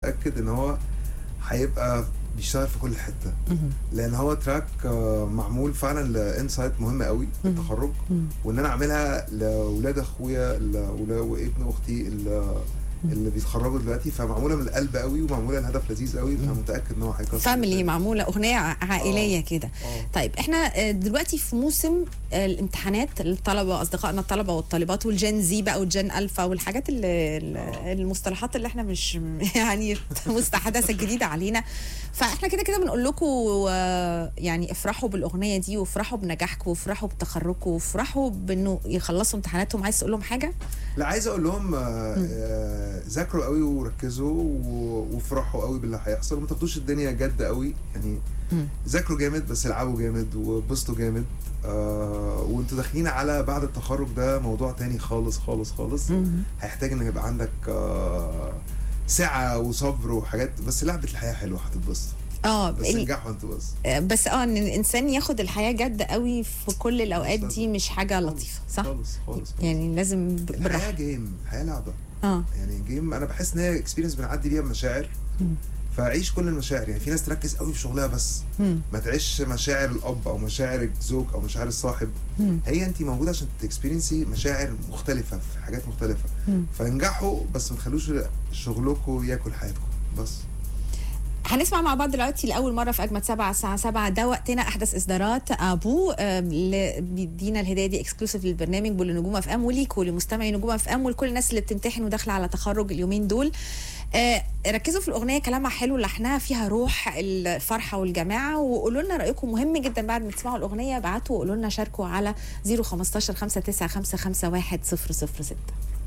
متاكد ان هو هيبقى بيشتغل في كل حته مهم. لان هو تراك آه، معمول فعلا لانسايت مهم قوي في مم. التخرج مم. وان انا اعملها لاولاد اخويا ل- وابن اختي اللي, اللي بيتخرجوا دلوقتي فمعموله من القلب قوي ومعموله لهدف لذيذ قوي فمتاكد ان هو هيكسر فاميلي الدنيا. معموله اغنيه ع- عائليه كده اه طيب احنا آه، دلوقتي في موسم آه، الامتحانات الطلبه اصدقائنا الطلبه والطالبات والجن زي بقى والجن الفا والحاجات اللي المصطلحات اللي احنا مش يعني مستحدثه جديده علينا فاحنا كده كده بنقول لكم آه، يعني افرحوا بالاغنيه دي وافرحوا بنجاحكم وافرحوا بتخرجكم وافرحوا بانه يخلصوا امتحاناتهم عايز تقول لهم حاجه؟ لا عايز اقول لهم آه، آه، ذاكروا قوي وركزوا و- وافرحوا قوي باللي هيحصل وما تاخدوش الدنيا جد قوي يعني مم. ذاكروا جامد بس العبوا جامد وبسطوا جامد آه وانتوا داخلين على بعد التخرج ده موضوع تاني خالص خالص خالص مم. هيحتاج ان يبقى عندك آه سعة وصبر وحاجات بس لعبة الحياة حلوة هتتبسط اه بس ال- انجحوا انتوا بس بس اه ان الانسان ياخد الحياه جد قوي في كل الاوقات دي مش حاجه لطيفه صح؟ خالص خالص يعني لازم ب- الحياة بالراحه جيم الحياة لعبة اه يعني جيم انا بحس ان هي اكسبيرينس بنعدي بيها بمشاعر مم. فعيش كل المشاعر يعني في ناس تركز قوي في شغلها بس مم. ما تعيش مشاعر الاب او مشاعر الزوج او مشاعر الصاحب مم. هي انت موجوده عشان تكسبيرينسي مشاعر مختلفه في حاجات مختلفه مم. فانجحوا بس ما تخلوش شغلكم ياكل حياتكم بس هنسمع مع بعض دلوقتي لاول مره في اجمد سبعة الساعه 7 ده وقتنا احدث اصدارات ابو آم، اللي بيدينا الهدايه دي اكسكلوسيف للبرنامج ولنجوم اف ام وليكوا لمستمعي نجوم اف ام ولكل الناس اللي بتمتحن وداخله على تخرج اليومين دول آه ركزوا في الاغنيه كلامها حلو لحنها فيها روح الفرحه والجماعه وقولوا لنا رايكم مهم جدا بعد ما تسمعوا الاغنيه ابعتوا وقولوا لنا شاركوا على 015 595 51 006